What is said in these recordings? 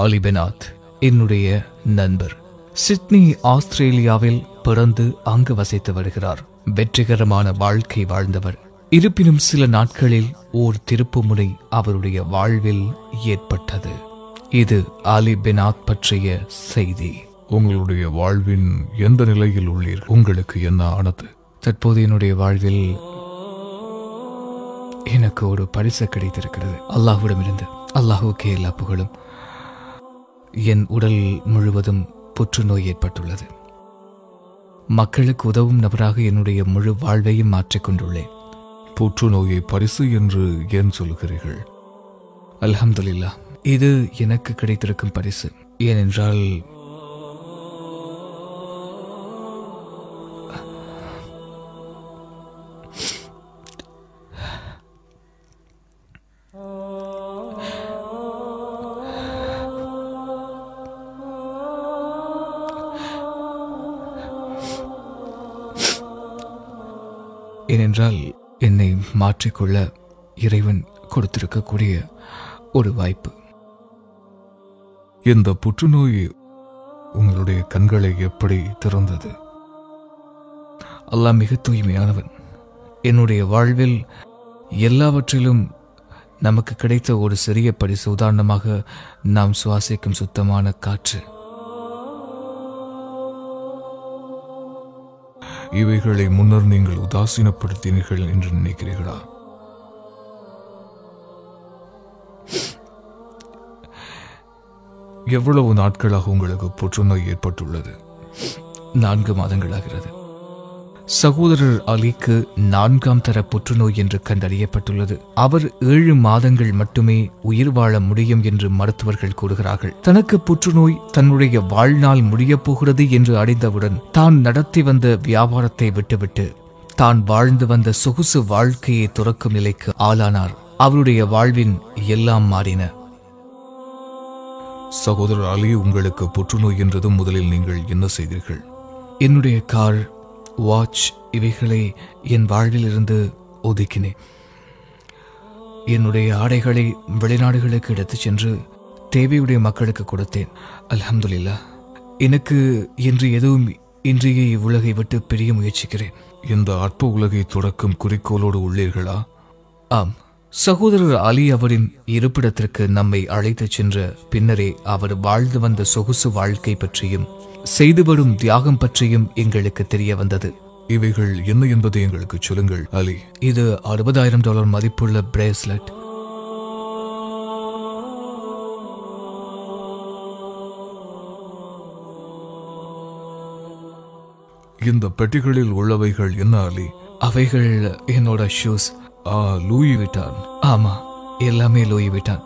அலிபெனாத் என்னுடைய நண்பர் சிட்னி ஆஸ்திரேலியாவில் பிறந்து அங்கு வசித்து வருகிறார் வெற்றிகரமான வாழ்க்கை வாழ்ந்தவர் இருப்பினும் சில நாட்களில் ஓர் திருப்புமுனை அவருடைய வாழ்வில் ஏற்பட்டது இது அலி பெனாத் பற்றிய செய்தி உங்களுடைய வாழ்வின் எந்த நிலையில் உள்ளீர்கள் உங்களுக்கு என்ன ஆனது தற்போது என்னுடைய வாழ்வில் எனக்கு ஒரு பரிசு கிடைத்திருக்கிறது அல்லாஹ்விடமிருந்து அல்லாஹுக்கே எல்லா புகழும் என் உடல் முழுவதும் புற்றுநோய் ஏற்பட்டுள்ளது மக்களுக்கு உதவும் நபராக என்னுடைய முழு வாழ்வையும் மாற்றிக் கொண்டுள்ளேன் புற்றுநோயை பரிசு என்று ஏன் சொல்கிறீர்கள் அல்ஹம்துலில்லா இது எனக்கு கிடைத்திருக்கும் பரிசு ஏனென்றால் ஏனென்றால் என்னை மாற்றிக்கொள்ள இறைவன் கொடுத்திருக்கக்கூடிய ஒரு வாய்ப்பு இந்த புற்றுநோய் உங்களுடைய கண்களை எப்படி திறந்தது அல்லாஹ் மிக தூய்மையானவன் என்னுடைய வாழ்வில் எல்லாவற்றிலும் நமக்கு கிடைத்த ஒரு சிறிய பரிசு உதாரணமாக நாம் சுவாசிக்கும் சுத்தமான காற்று இவைகளை முன்னர் நீங்கள் உதாசீனப்படுத்தினீர்கள் என்று நினைக்கிறீர்களா எவ்வளவு நாட்களாக உங்களுக்கு புற்றுநோய் ஏற்பட்டுள்ளது நான்கு மாதங்களாகிறது சகோதரர் அலிக்கு நான்காம் தர புற்றுநோய் என்று கண்டறியப்பட்டுள்ளது அவர் ஏழு மாதங்கள் மட்டுமே உயிர் வாழ முடியும் என்று மருத்துவர்கள் கூறுகிறார்கள் தனக்கு புற்றுநோய் தன்னுடைய வாழ்நாள் முடியப் போகிறது என்று அறிந்தவுடன் தான் நடத்தி வந்த வியாபாரத்தை விட்டுவிட்டு தான் வாழ்ந்து வந்த சொகுசு வாழ்க்கையை துறக்கும் நிலைக்கு ஆளானார் அவருடைய வாழ்வின் எல்லாம் மாறின சகோதரர் அலி உங்களுக்கு புற்றுநோய் என்றதும் முதலில் நீங்கள் என்ன செய்தீர்கள் என்னுடைய கார் வாட்ச் இவைகளை என் வாழ்வில் இருந்து ஒதுக்கினேன் என்னுடைய ஆடைகளை வெளிநாடுகளுக்கு எடுத்துச் சென்று தேவையுடைய மக்களுக்கு கொடுத்தேன் அல்ஹம்துலில்லாஹ் எனக்கு இன்று எதுவும் இன்றைய இவ்வுலகை விட்டு பிரிய முயற்சிக்கிறேன் இந்த அற்ப உலகை தொடக்கும் குறிக்கோளோடு உள்ளீர்களா ஆம் சகோதரர் அலி அவரின் இருப்பிடத்திற்கு நம்மை அழைத்துச் சென்ற பின்னரே அவர் வாழ்ந்து வந்த சொகுசு வாழ்க்கை பற்றியும் செய்து வரும் தியாகம் பற்றியும் எங்களுக்கு தெரிய வந்தது இவைகள் என்ன என்பதை எங்களுக்கு சொல்லுங்கள் அலி இது அறுபதாயிரம் டாலர் மதிப்புள்ள பிரேஸ்லெட் இந்த பெட்டிகளில் உள்ளவைகள் என்ன அலி அவைகள் என்னோட ஷூஸ் ஆ லூயி விட்டான் ஆமா எல்லாமே லோய் விட்டான்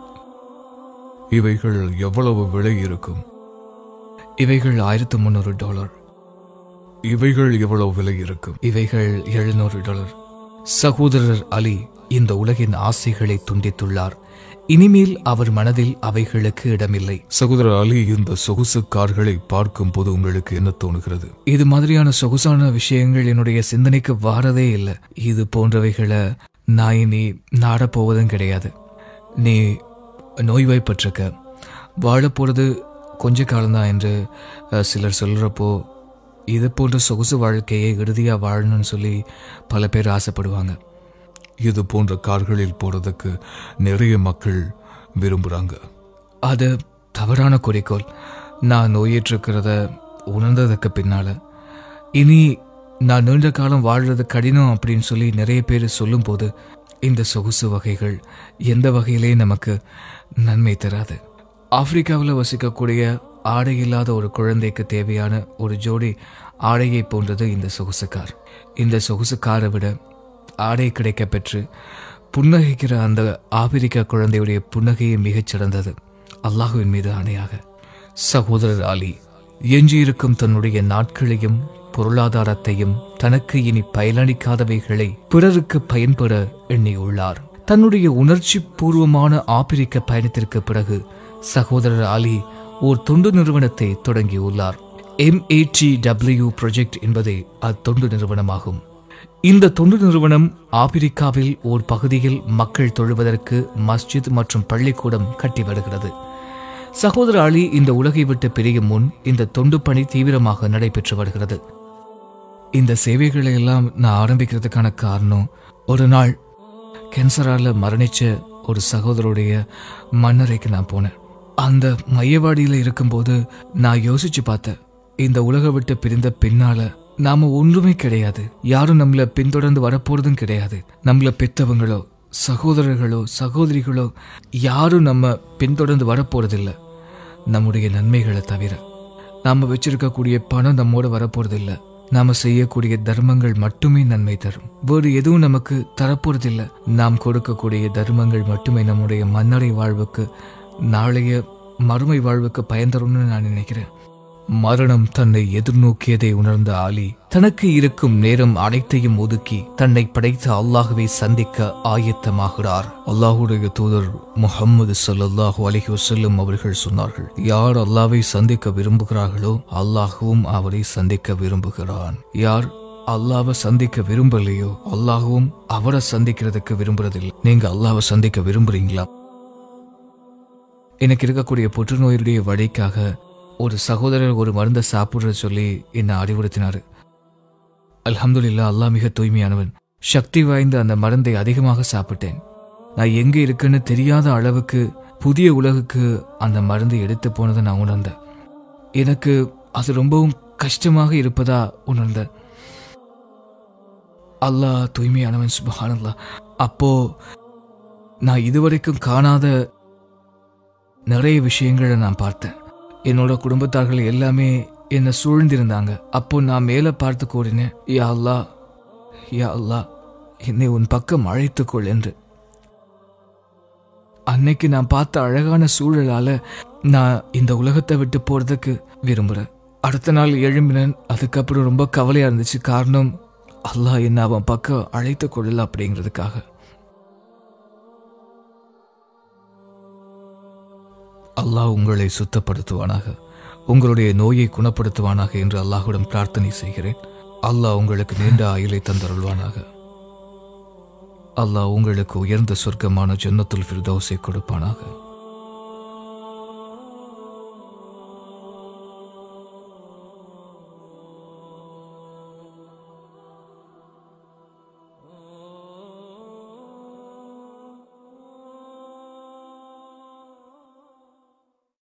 இவைகள் எவ்வளவு விலை இருக்கும் இவைகள் ஆயிரத்து முந்நூறு டாலர் இவைகள் எவ்வளவு விலை இருக்கும் இவைகள் எழுநூறு டாலர் சகோதரர் அலி இந்த உலகின் ஆசைகளை துண்டித்துள்ளார் இனிமேல் அவர் மனதில் அவைகளுக்கு இடமில்லை சகோதரர் அலி இந்த சொகுசு கார்களை பார்க்கும் போது உங்களுக்கு என்ன தோணுகிறது இது மாதிரியான சொகுசான விஷயங்கள் என்னுடைய சிந்தனைக்கு வாரதே இல்லை இது போன்றவைகளை நான் இனி நாடப் போவதும் கிடையாது நீ நோய்வாய்ப்பட்டிருக்க வாழப் போறது கொஞ்ச காலம்தான் என்று அஹ், சிலர் சொல்றப்போ இது போன்ற சொகுசு வாழ்க்கையை இறுதியா வாழணும்னு சொல்லி பல பேர் ஆசைப்படுவாங்க இது போன்ற கார்களில் போறதுக்கு நிறைய மக்கள் விரும்புறாங்க அது தவறான குறிக்கோள் நான் நோயிட்டிருக்கிறத உணர்ந்ததுக்கு பின்னால இனி நான் நீண்ட காலம் வாழ்றது கடினம் அப்படின்னு சொல்லி நிறைய பேர் சொல்லும்போது இந்த சொகுசு வகைகள் எந்த வகையிலே நமக்கு நன்மை தராது ஆப்பிரிக்காவில் வசிக்கக்கூடிய ஆடை இல்லாத ஒரு குழந்தைக்கு தேவையான ஒரு ஜோடி ஆடையை போன்றது இந்த சொகுசு கார் இந்த சொகுசு காரை விட ஆடை கிடைக்க பெற்று புன்னகைக்கிற அந்த ஆபிரிக்க குழந்தையுடைய புன்னகையை மிகச் சிறந்தது அல்லாஹுவின் மீது ஆணையாக சகோதரர் அலி எஞ்சியிருக்கும் தன்னுடைய நாட்களையும் பொருளாதாரத்தையும் தனக்கு இனி பயனளிக்காதவைகளை பிறருக்கு பயன்பெற எண்ணியுள்ளார் தன்னுடைய உணர்ச்சி பூர்வமான ஆப்பிரிக்க பயணத்திற்கு பிறகு சகோதரர் அலி ஓர் தொண்டு நிறுவனத்தை தொடங்கியுள்ளார் எம்ஏடிடபிள்யூ ப்ராஜெக்ட் என்பதே அத்தொண்டு நிறுவனமாகும் இந்த தொண்டு நிறுவனம் ஆப்பிரிக்காவில் ஓர் பகுதியில் மக்கள் தொழுவதற்கு மஸ்ஜித் மற்றும் பள்ளிக்கூடம் கட்டி வருகிறது சகோதரர் அலி இந்த உலகை விட்டு பிரியும் முன் இந்த தொண்டு பணி தீவிரமாக நடைபெற்று வருகிறது இந்த சேவைகளை எல்லாம் நான் ஆரம்பிக்கிறதுக்கான காரணம் ஒரு நாள் கேன்சரால மரணிச்ச ஒரு சகோதரருடைய மண்ணறைக்கு நான் போனேன் அந்த மையவாடியில இருக்கும்போது நான் யோசிச்சு பார்த்தேன் இந்த உலக விட்டு பிரிந்த பின்னால நாம ஒன்றுமே கிடையாது யாரும் நம்மள பின்தொடர்ந்து வரப்போறதும் கிடையாது நம்மள பெத்தவங்களோ சகோதரர்களோ சகோதரிகளோ யாரும் நம்ம பின்தொடர்ந்து வரப்போறதில்ல நம்முடைய நன்மைகளை தவிர நாம வச்சிருக்கக்கூடிய பணம் நம்மோட வரப்போறதில்ல நாம செய்யக்கூடிய தர்மங்கள் மட்டுமே நன்மை தரும் வேறு எதுவும் நமக்கு தரப்போறதில்ல நாம் கொடுக்கக்கூடிய தர்மங்கள் மட்டுமே நம்முடைய மன்னரை வாழ்வுக்கு நாளைய மறுமை வாழ்வுக்கு பயன் தரும்னு நான் நினைக்கிறேன் மரணம் தன்னை எதிர்நோக்கியதை உணர்ந்த ஆலி தனக்கு இருக்கும் நேரம் அனைத்தையும் ஒதுக்கி தன்னை படைத்த அல்லாஹுவை சந்திக்க ஆயத்தமாகிறார் அல்லாஹுடைய தூதர் முஹம்மது ஸல்லல்லாஹு அலைஹி வஸல்லம் அவர்கள் சொன்னார்கள் யார் அல்லாஹ்வை சந்திக்க விரும்புகிறார்களோ அல்லாஹுவும் அவரை சந்திக்க விரும்புகிறான் யார் அல்லாஹ்வை சந்திக்க விரும்பலையோ அல்லாஹுவும் அவரை சந்திக்கிறதுக்கு விரும்புறதில்லை நீங்க அல்லாஹ்வை சந்திக்க விரும்புறீங்களா எனக்கு இருக்கக்கூடிய புற்றுநோயுடைய வழிக்காக ஒரு சகோதரர் ஒரு மருந்தை சாப்பிடுற சொல்லி என்னை அறிவுறுத்தினாரு அல்ஹம்துலில்லா அல்லாஹ் மிக தூய்மையானவன் சக்தி வாய்ந்த அந்த மருந்தை அதிகமாக சாப்பிட்டேன் நான் எங்க இருக்குன்னு தெரியாத அளவுக்கு புதிய உலகுக்கு அந்த மருந்து எடுத்து போனதை நான் உணர்ந்தேன் எனக்கு அது ரொம்பவும் கஷ்டமாக இருப்பதா உணர்ந்தேன் அல்லாஹ் தூய்மையானவன் சுபஹானல்லாஹ் அப்போ நான் இதுவரைக்கும் காணாத நிறைய விஷயங்களை நான் பார்த்தேன் என்னோட குடும்பத்தார்கள் எல்லாமே என்னை சூழ்ந்திருந்தாங்க அப்போ நான் மேலே பார்த்து கூறினேன் யா அல்லா யா அல்லா என்னை உன் பக்கம் அழைத்துக்கொள் என்று அன்னைக்கு நான் பார்த்த அழகான சூழலால நான் இந்த உலகத்தை விட்டு போறதுக்கு விரும்புறேன் அடுத்த நாள் எழும்பினேன் அதுக்கப்புறம் ரொம்ப கவலையா இருந்துச்சு காரணம் அல்லாஹ் என்ன அவன் பக்கம் அழைத்து கொள்ளல அப்படிங்கிறதுக்காக அல்லாஹ் உங்களை சுத்தப்படுத்துவானாக உங்களுடைய நோயை குணப்படுத்துவானாக என்று அல்லாஹ்விடம் பிரார்த்தனை செய்கிறேன் அல்லாஹ் உங்களுக்கு நீண்ட ஆயுளை தந்தருள்வானாக அல்லாஹ் உங்களுக்கு உயர்ந்த சொர்க்கமான ஜன்னத்துல் ஃபிர்தௌஸை கொடுப்பானாக